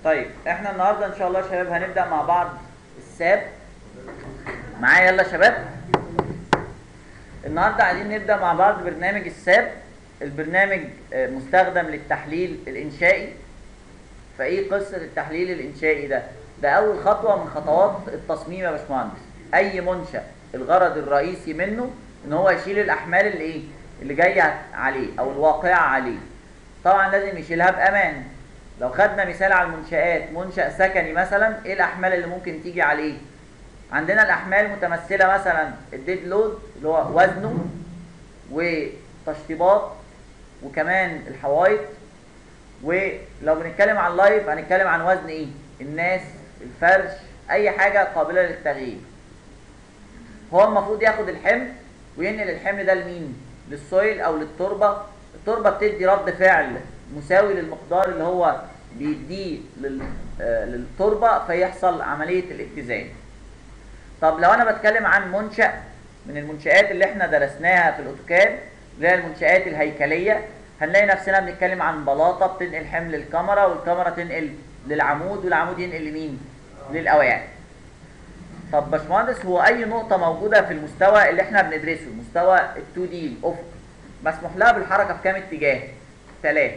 طيب احنا النهارده ان شاء الله يا شباب هنبدا مع بعض الساب معايا يلا يا شباب النهارده عايزين نبدا مع بعض برنامج الساب البرنامج آه، مستخدم للتحليل الانشائي فايه قصه التحليل الانشائي ده ده اول خطوه من خطوات التصميم يا باشمهندس اي منشا الغرض الرئيسي منه ان هو يشيل الاحمال اللي ايه اللي جايه عليه او الواقعه عليه طبعا لازم يشيلها بامان لو خدنا مثال على المنشآت منشأ سكني مثلا ايه الاحمال اللي ممكن تيجي عليه عندنا الاحمال متمثله مثلا الديد لود اللي هو وزنه وتشطيبات وكمان الحوايط ولو بنتكلم عن لايف هنتكلم عن وزن ايه الناس الفرش اي حاجه قابله للتغيير هو المفروض ياخد الحمل وينقل الحمل ده لمين للسويل او للتربه التربه بتدي رد فعل مساوي للمقدار اللي هو بيديه لل... آه، للتربه فيحصل عمليه الاتزان طب لو انا بتكلم عن منشأ من المنشآت اللي احنا درسناها في الاوتوكاد اللي هي المنشآت الهيكلية هنلاقي نفسنا بنتكلم عن بلاطة بتنقل حمل الكاميرا والكاميرا تنقل للعمود والعمود ينقل لمين؟ للأوعية. طب باشمهندس هو أي نقطة موجودة في المستوى اللي احنا بندرسه المستوى ال 2 دي الأفق مسموح لها بالحركة في كام اتجاه؟ ثلاثة.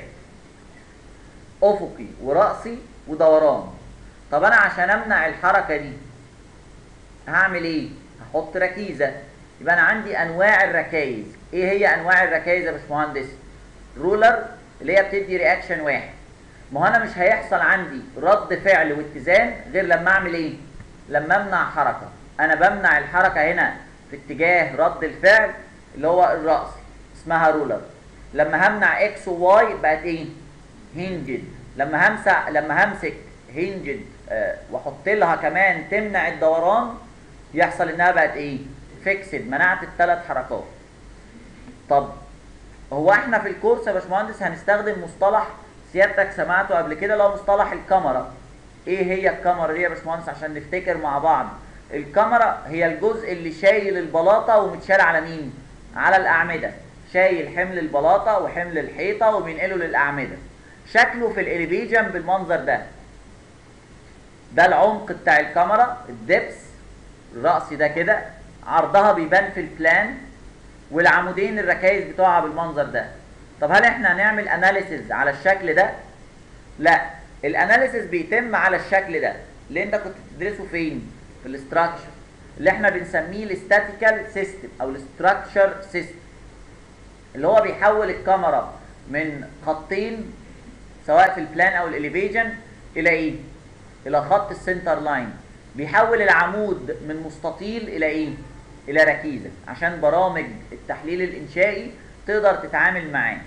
أفقي ورأسي ودوران. طب أنا عشان أمنع الحركة دي هعمل ايه هحط ركيزه يبقى انا عندي انواع الركايز ايه هي انواع الركايز يا باشمهندس رولر اللي هي بتدي رياكشن واحد ما هو انا مش هيحصل عندي رد فعل واتزان غير لما اعمل ايه لما امنع حركه انا بمنع الحركه هنا في اتجاه رد الفعل اللي هو الراس اسمها رولر لما همنع اكس وواي بقت ايه هنجد لما همسح لما همسك هنجد آه واحط لها كمان تمنع الدوران يحصل انها بقت ايه فيكسد منعت الثلاث حركات طب هو احنا في الكورس يا باشمهندس هنستخدم مصطلح سيادتك سمعته قبل كده اللي هو مصطلح الكاميرا ايه هي الكاميرا دي يا باشمهندس عشان نفتكر مع بعض الكاميرا هي الجزء اللي شايل البلاطه ومتشال على مين على الاعمده شايل حمل البلاطه وحمل الحيطه وبينقله للاعمده شكله في الاليفيجن بالمنظر ده ده العمق بتاع الكاميرا الدبس الرأس ده كده عرضها بيبان في البلان والعمودين الركايز بتوعها بالمنظر ده طب هل احنا هنعمل اناليسز على الشكل ده لا الاناليسز بيتم على الشكل ده اللي انت كنت بتدرسه فين في الاستراكشر اللي احنا بنسميه الاستاتيكال سيستم او الاستراكشر سيستم اللي هو بيحول الكاميرا من خطين سواء في البلان او الاليفيجن الى ايه الى خط السنتر لاين بيحول العمود من مستطيل الى ايه الى ركيزه عشان برامج التحليل الانشائي تقدر تتعامل معاه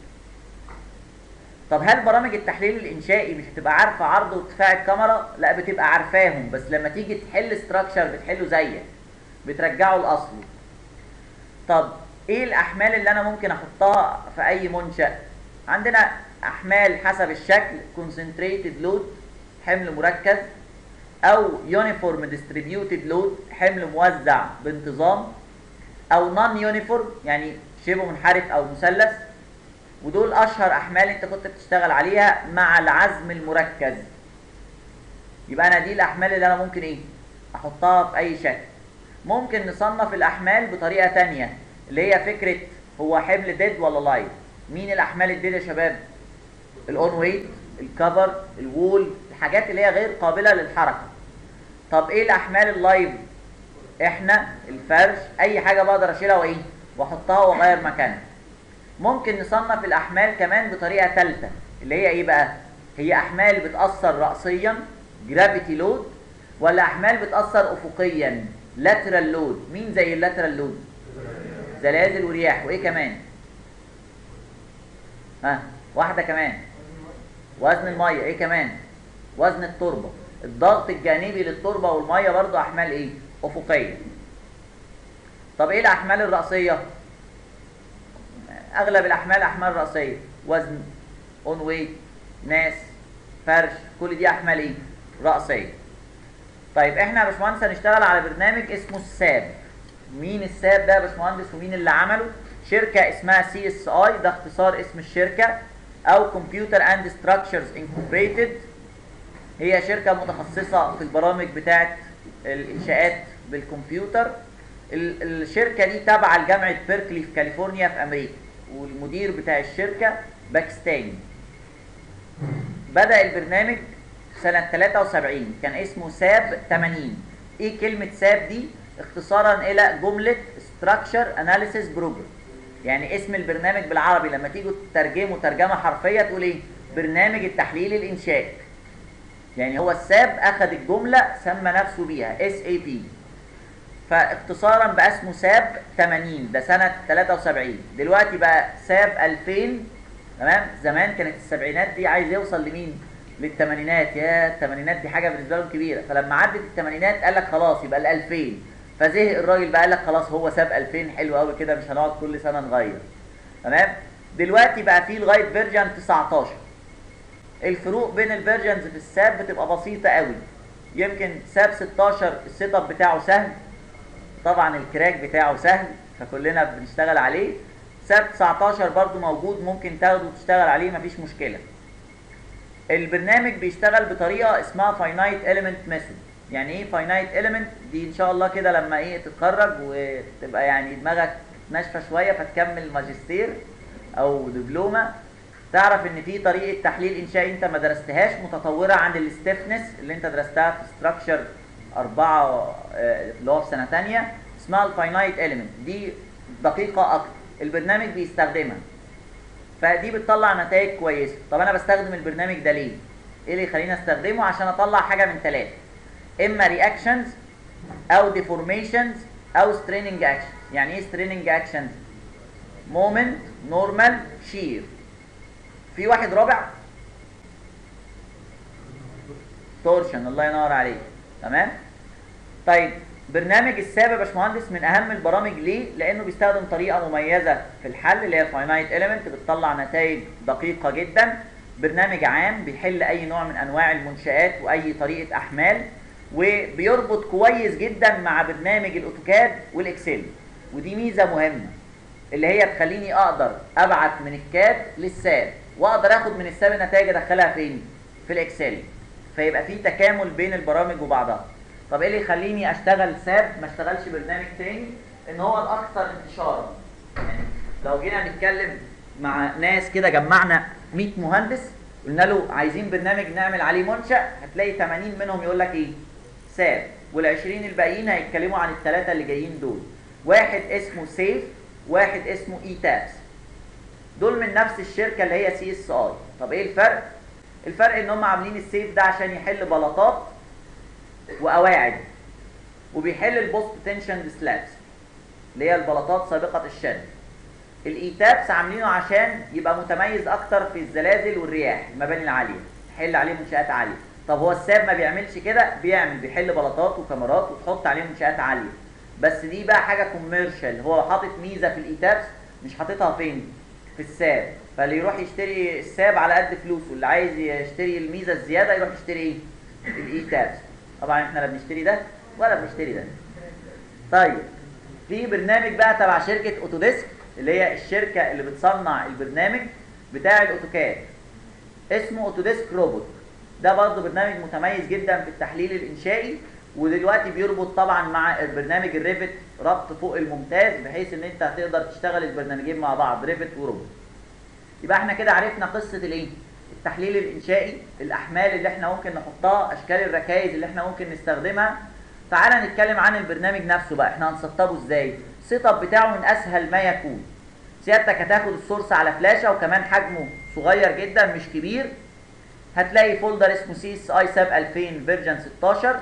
طب هل برامج التحليل الانشائي مش بتبقى عارفه عرض وارتفاع الكاميرا لا بتبقى عارفاهم بس لما تيجي تحل ستراكشر بتحله زيك بترجعه لاصله طب ايه الاحمال اللي انا ممكن احطها في اي منشا عندنا احمال حسب الشكل concentrated load حمل مركز او يونيفورم ديستريبيوتد لود حمل موزع بانتظام او نون يونيفورم يعني شبه منحرف او مثلث ودول اشهر احمال انت كنت بتشتغل عليها مع العزم المركز يبقى انا دي الاحمال اللي انا ممكن ايه احطها في اي شكل ممكن نصنف الاحمال بطريقه تانية اللي هي فكره هو حمل ديد ولا لايف مين الاحمال الديد يا شباب الاون ويت الكفر الوول الحاجات اللي هي غير قابله للحركه طب ايه الاحمال اللايف احنا الفرش اي حاجه بقدر اشيلها وايه واحطها واغير مكانها ممكن نصنف الاحمال كمان بطريقه ثالثه اللي هي ايه بقى هي احمال بتاثر راسيا جرافيتي لود ولا احمال بتاثر افقيا لاترال لود مين زي اللاترال لود زلازل ورياح وايه كمان ها واحده كمان وزن الميه ايه كمان وزن التربه الضغط الجانبي للتربه والميه برضو احمال ايه افقيه طب ايه الاحمال الراسيه اغلب الاحمال احمال راسيه وزن اون ويت ناس فرش كل دي احمال ايه راسيه طيب احنا يا باشمهندس هنشتغل على برنامج اسمه الساب مين الساب ده يا باشمهندس ومين اللي عمله شركه اسمها سي اس اي ده اختصار اسم الشركه او كمبيوتر اند ستراكشرز انكوربريتد هي شركه متخصصه في البرامج بتاعه الانشاءات بالكمبيوتر ال- الشركه دي تابعه لجامعه بيركلي في كاليفورنيا في امريكا والمدير بتاع الشركه باكستاني بدا البرنامج سنه 73 كان اسمه ساب 80 ايه كلمه ساب دي اختصارا الى جمله structure analysis program يعني اسم البرنامج بالعربي لما تيجوا تترجمه ترجمه حرفيه تقول ايه برنامج التحليل الانشائي يعني هو الساب اخذ الجمله سمى نفسه بيها اس اي بي فاختصارا بقى اسمه ساب 80 ده سنه 73 دلوقتي بقى ساب 2000 تمام زمان كانت السبعينات دي عايز يوصل لمين للثمانينات يا الثمانينات دي حاجه بالنسبه لهم كبيره فلما عدت الثمانينات قال لك خلاص يبقى ال 2000 فزهق الراجل بقى قال لك خلاص هو ساب 2000 حلو قوي كده مش هنقعد كل سنه نغير تمام دلوقتي بقى فيه لغايه فيرجن 19 الفروق بين الفيرجنز في الساب بتبقى بسيطه قوي يمكن ساب 16 السيت اب بتاعه سهل طبعا الكراك بتاعه سهل فكلنا بنشتغل عليه ساب 19 برضو موجود ممكن تاخده وتشتغل عليه مفيش مشكله البرنامج بيشتغل بطريقه اسمها فاينايت element ميثود يعني ايه فاينايت element دي ان شاء الله كده لما ايه تتخرج وتبقى يعني دماغك ناشفه شويه فتكمل ماجستير او دبلومه تعرف ان في طريقه تحليل انشائي انت ما درستهاش متطوره عن الستيفنس اللي انت درستها في ستراكشر أربعة آه، اللي هو في سنة تانية اسمها الفاينايت element دي دقيقة أكتر البرنامج بيستخدمها فدي بتطلع نتائج كويسة طب أنا بستخدم البرنامج ده ليه؟ إيه اللي يخليني أستخدمه عشان أطلع حاجة من ثلاثة إما رياكشنز أو ديفورميشنز أو ستريننج أكشنز يعني إيه ستريننج أكشنز؟ مومنت نورمال شير في واحد رابع تورشن الله ينور عليك تمام طيب برنامج الساب يا باشمهندس من اهم البرامج ليه لانه بيستخدم طريقه مميزه في الحل اللي هي فاينايت اليمنت بتطلع نتائج دقيقه جدا برنامج عام بيحل اي نوع من انواع المنشات واي طريقه احمال وبيربط كويس جدا مع برنامج الاوتوكاد والاكسل ودي ميزه مهمه اللي هي تخليني اقدر ابعت من الكاد للساب واقدر اخد من الساب النتائج ادخلها فين في الاكسل فيبقى في تكامل بين البرامج وبعضها طب ايه اللي يخليني اشتغل ساب ما اشتغلش برنامج تاني ان هو الاكثر انتشارا يعني لو جينا نتكلم مع ناس كده جمعنا 100 مهندس قلنا له عايزين برنامج نعمل عليه منشأ هتلاقي 80 منهم يقول لك ايه ساب وال20 الباقيين هيتكلموا عن الثلاثه اللي جايين دول واحد اسمه سيف واحد اسمه اي تابس دول من نفس الشركه اللي هي سي اس اي طب ايه الفرق الفرق ان هم عاملين السيف ده عشان يحل بلاطات وقواعد وبيحل البوست تنشن سلابس اللي هي البلاطات سابقه الشد الايتابس عاملينه عشان يبقى متميز اكتر في الزلازل والرياح المباني العاليه يحل عليه منشات عاليه طب هو الساب ما بيعملش كده بيعمل بيحل بلاطات وكاميرات وتحط عليه منشات عاليه بس دي بقى حاجه كوميرشال هو حاطط ميزه في الايتابس مش حاططها فين في الساب فاللي يروح يشتري الساب على قد فلوسه اللي عايز يشتري الميزه الزياده يروح يشتري ايه الاي تابس طبعا احنا لا بنشتري ده ولا بنشتري ده طيب في برنامج بقى تبع شركه اوتوديسك اللي هي الشركه اللي بتصنع البرنامج بتاع الاوتوكاد اسمه اوتوديسك روبوت ده برضه برنامج متميز جدا في التحليل الانشائي ودلوقتي بيربط طبعا مع البرنامج الريفت ربط فوق الممتاز بحيث ان انت هتقدر تشتغل البرنامجين مع بعض ريفت وروبوت يبقى احنا كده عرفنا قصه الايه التحليل الانشائي الاحمال اللي احنا ممكن نحطها اشكال الركائز اللي احنا ممكن نستخدمها تعالى نتكلم عن البرنامج نفسه بقى احنا هنسطبه ازاي السيت اب بتاعه من اسهل ما يكون سيادتك هتاخد السورس على فلاشه وكمان حجمه صغير جدا مش كبير هتلاقي فولدر اسمه سي اس اي ساب 2000 فيرجن 16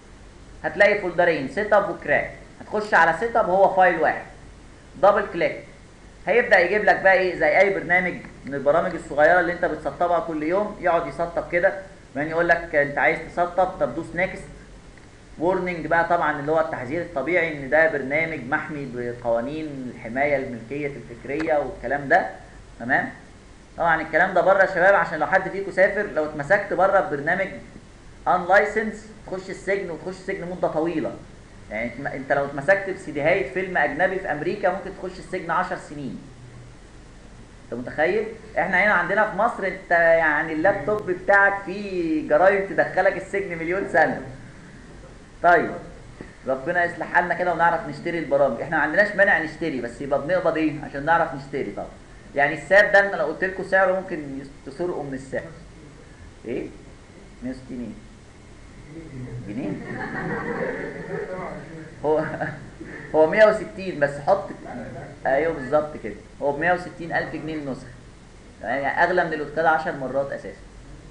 هتلاقي فولدرين سيت اب وكراك هتخش على سيت اب هو فايل واحد دبل كليك هيبدا يجيب لك بقى ايه زي اي برنامج من البرامج الصغيره اللي انت بتسطبها كل يوم يقعد يسطب كده بعدين يقول لك انت عايز تسطب طب دوس نيكست وورنينج بقى طبعا اللي هو التحذير الطبيعي ان ده برنامج محمي بقوانين الحمايه الملكيه الفكريه والكلام ده تمام طبعا الكلام ده بره يا شباب عشان لو حد فيكم سافر لو اتمسكت بره ببرنامج ان لايسنس تخش السجن وتخش السجن مده طويله يعني انت لو اتمسكت بسيديهايه فيلم اجنبي في امريكا ممكن تخش السجن 10 سنين انت متخيل احنا هنا عندنا في مصر انت يعني اللابتوب بتاعك فيه جرايم تدخلك السجن مليون سنه طيب ربنا يصلح حالنا كده ونعرف نشتري البرامج احنا ما عندناش مانع نشتري بس يبقى بنقبض ايه عشان نعرف نشتري طبعا يعني الساب ده انا لو قلت لكم سعره ممكن يس- تسرقوا من السعر ايه 160 ايه جنيه هو هو 160 بس حط ايوه بالظبط كده هو ب 160 الف جنيه النسخه يعني اغلى من الاوتوكاد 10 مرات اساسا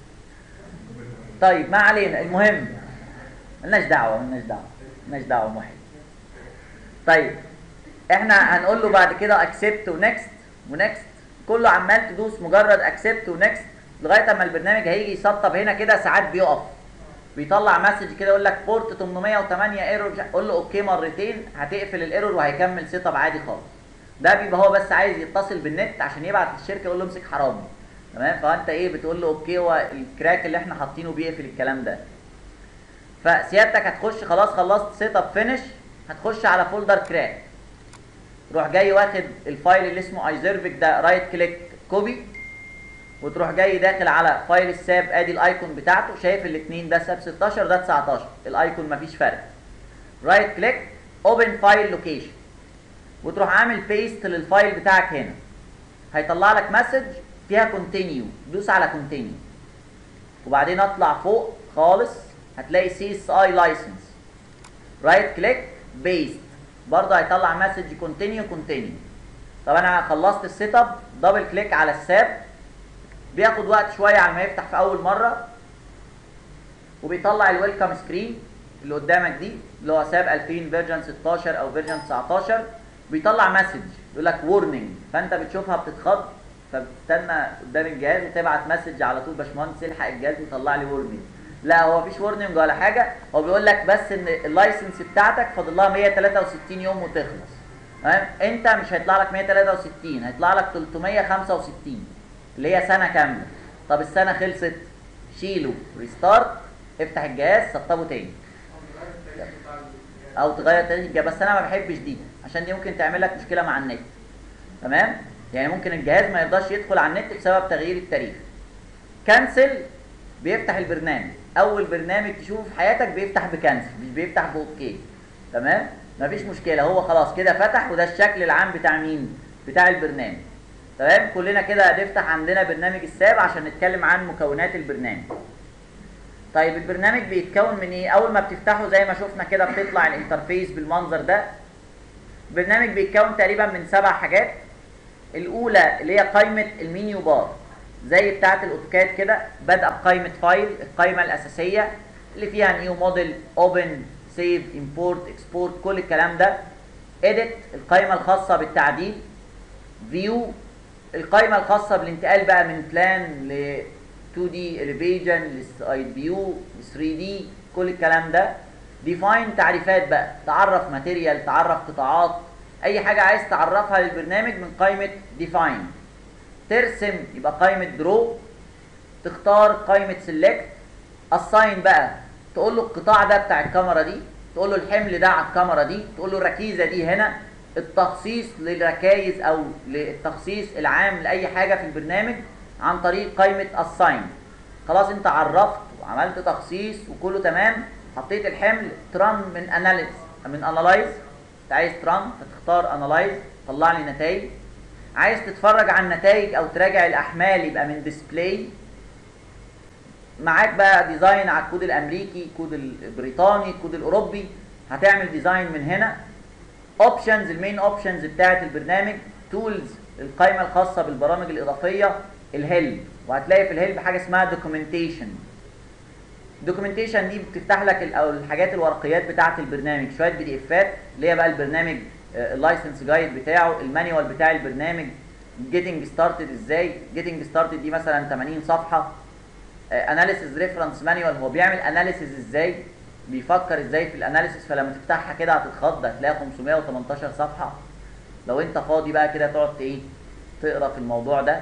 طيب ما علينا المهم ملناش دعوه ملناش دعوه ملناش دعوه محي طيب احنا هنقول له بعد كده اكسبت ونكست ونكست كله عمال تدوس مجرد اكسبت ونكست لغايه اما البرنامج هيجي يسطب هنا كده ساعات بيقف بيطلع مسج كده يقول لك بورت 808 ايرور مش- قول له اوكي مرتين هتقفل الايرور وهيكمل سيت اب عادي خالص ده بيبقى هو بس عايز يتصل بالنت عشان يبعت للشركه يقول له امسك حرامي تمام فانت ايه بتقول له اوكي هو الكراك اللي احنا حاطينه بيقفل الكلام ده فسيادتك هتخش خلاص خلصت سيت اب فينش هتخش على فولدر كراك تروح جاي واخد الفايل اللي اسمه ايزرفيك ده رايت كليك كوبي وتروح جاي داخل على فايل الساب ادي الايكون بتاعته شايف الاثنين ده ساب 16 ده 19 الايكون مفيش فرق رايت كليك اوبن فايل لوكيشن وتروح عامل بيست للفايل بتاعك هنا هيطلع لك مسج فيها كونتينيو دوس على كونتينيو وبعدين اطلع فوق خالص هتلاقي سي اس اي لايسنس رايت كليك بيست برضه هيطلع مسج كونتينيو كونتينيو طب انا خلصت السيت اب دبل كليك على الساب بياخد وقت شويه على ما يفتح في اول مره وبيطلع الويلكم سكرين اللي قدامك دي اللي هو ساب 2000 فيرجن 16 او فيرجن 19 بيطلع مسج يقول لك وورنينج فانت بتشوفها بتتخض فبتستنى قدام الجهاز وتبعت مسج على طول باشمهندس الحق الجهاز وطلع لي وورنينج لا هو مفيش وورنينج ولا حاجه هو بيقول لك بس ان اللايسنس بتاعتك فاضل لها 163 يوم وتخلص تمام انت مش هيطلع لك 163 هيطلع لك 365 اللي هي سنه كامله طب السنه خلصت شيله ريستارت افتح الجهاز سطبه تاني او تغير تاريخ الجهاز بس انا ما بحبش دي عشان دي ممكن تعمل لك مشكله مع النت تمام يعني ممكن الجهاز ما يرضاش يدخل على النت بسبب تغيير التاريخ كنسل بيفتح البرنامج اول برنامج تشوفه في حياتك بيفتح بكنسل مش بيفتح باوكي تمام مفيش مشكله هو خلاص كده فتح وده الشكل العام بتاع مين بتاع البرنامج تمام كلنا كده هنفتح عندنا برنامج الساب عشان نتكلم عن مكونات البرنامج طيب البرنامج بيتكون من ايه اول ما بتفتحه زي ما شفنا كده بتطلع الانترفيس بالمنظر ده البرنامج بيتكون تقريبا من سبع حاجات الاولى اللي هي قائمه المنيو بار زي بتاعه الاوتوكاد كده بادئه بقائمه فايل القائمه الاساسيه اللي فيها نيو موديل اوبن سيف امبورت اكسبورت كل الكلام ده اديت القائمه الخاصه بالتعديل فيو القائمه الخاصه بالانتقال بقى من بلان ل 2 دي elevation للسايد فيو 3 دي كل الكلام ده ديفاين تعريفات بقى تعرف ماتيريال تعرف قطاعات اي حاجه عايز تعرفها للبرنامج من قائمه ديفاين ترسم يبقى قائمه درو تختار قائمه سيلكت اساين بقى تقول له القطاع ده بتاع الكاميرا دي تقول له الحمل ده على الكاميرا دي تقول له الركيزه دي هنا التخصيص للركايز او للتخصيص العام لاي حاجه في البرنامج عن طريق قائمه اساين خلاص انت عرفت وعملت تخصيص وكله تمام حطيت الحمل تران من اناليز من انالايز انت عايز تران فتختار انالايز طلع لي نتائج عايز تتفرج على النتائج او تراجع الاحمال يبقى من ديسبلاي معاك بقى ديزاين على الكود الامريكي الكود البريطاني الكود الاوروبي هتعمل ديزاين من هنا اوبشنز المين اوبشنز بتاعه البرنامج تولز القائمه الخاصه بالبرامج الاضافيه الهيلب وهتلاقي في الهيلب حاجه اسمها دوكيومنتيشن الدوكيومنتيشن دي بتفتح لك ال- او الحاجات الورقيات بتاعه البرنامج شويه بي دي افات اللي هي بقى البرنامج اللايسنس جايد بتاعه المانيوال بتاع البرنامج جيتنج ستارتد ازاي جيتنج ستارتد دي مثلا 80 صفحه اناليسيز ريفرنس مانيوال هو بيعمل اناليسيز ازاي بيفكر ازاي في الاناليسيز فلما تفتحها كده هتتخض هتلاقي 518 صفحه لو انت فاضي بقى كده تقعد ايه تقرا في الموضوع ده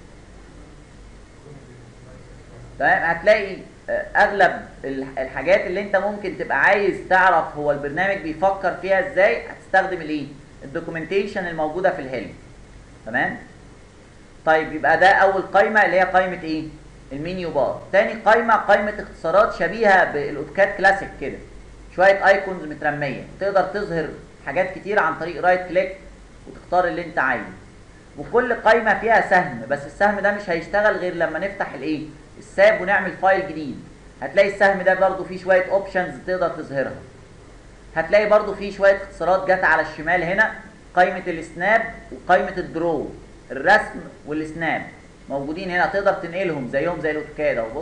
تمام هتلاقي آه، اغلب ال- الحاجات اللي انت ممكن تبقى عايز تعرف هو البرنامج بيفكر فيها ازاي هتستخدم الايه الدوكيومنتيشن الموجوده في الهيلب تمام طيب يبقى ده اول قايمه اللي هي قايمه ايه المنيو بار تاني قايمه قايمه اختصارات شبيهه بالاوتوكاد كلاسيك كده شويه ايكونز مترميه تقدر تظهر حاجات كتير عن طريق رايت كليك وتختار اللي انت عايزه وكل قايمه فيها سهم بس السهم ده مش هيشتغل غير لما نفتح الايه الساب ونعمل فايل جديد هتلاقي السهم ده برضو فيه شويه اوبشنز تقدر تظهرها هتلاقي برضو فيه شويه اختصارات جت على الشمال هنا قائمه السناب وقائمه الدرو الرسم والسناب موجودين هنا تقدر تنقلهم زيهم زي الاوتوكاد اهو بص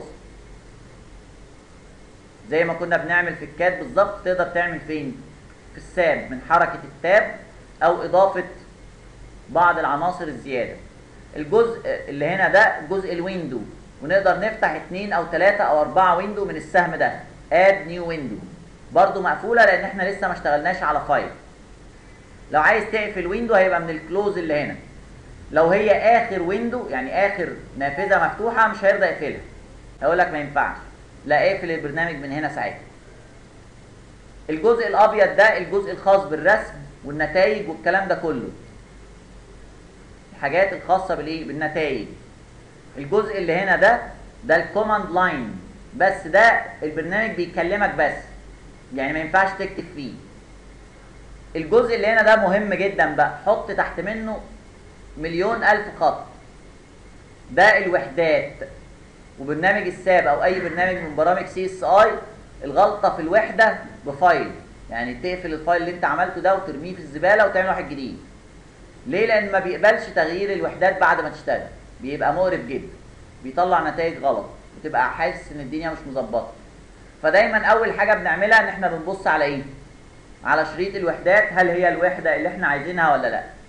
زي ما كنا بنعمل في الكاد بالظبط تقدر تعمل فين في الساب من حركه التاب او اضافه بعض العناصر الزياده الجزء اللي هنا ده جزء الويندو ونقدر نفتح اتنين او تلاتة او اربعة ويندو من السهم ده اد نيو ويندو برضو مقفولة لان احنا لسه ما اشتغلناش على فايل لو عايز تقفل ويندو هيبقى من الكلوز اللي هنا لو هي اخر ويندو يعني اخر نافذة مفتوحة مش هيرضى يقفلها هيقول لك ما ينفعش لا اقفل البرنامج من هنا ساعتها الجزء الابيض ده الجزء الخاص بالرسم والنتائج والكلام ده كله الحاجات الخاصة بالايه بالنتائج الجزء اللي هنا ده ده الكوماند لاين بس ده البرنامج بيكلمك بس يعني ما ينفعش تكتب فيه الجزء اللي هنا ده مهم جدا بقى حط تحت منه مليون الف خط ده الوحدات وبرنامج الساب او اي برنامج من برامج سي اس اي الغلطه في الوحده بفايل يعني تقفل الفايل اللي انت عملته ده وترميه في الزباله وتعمل واحد جديد ليه لان ما بيقبلش تغيير الوحدات بعد ما تشتغل بيبقى مقرف جدا بيطلع نتائج غلط وتبقى حاسس ان الدنيا مش مظبطه فدايما اول حاجه بنعملها ان احنا بنبص على ايه على شريط الوحدات هل هي الوحده اللي احنا عايزينها ولا لا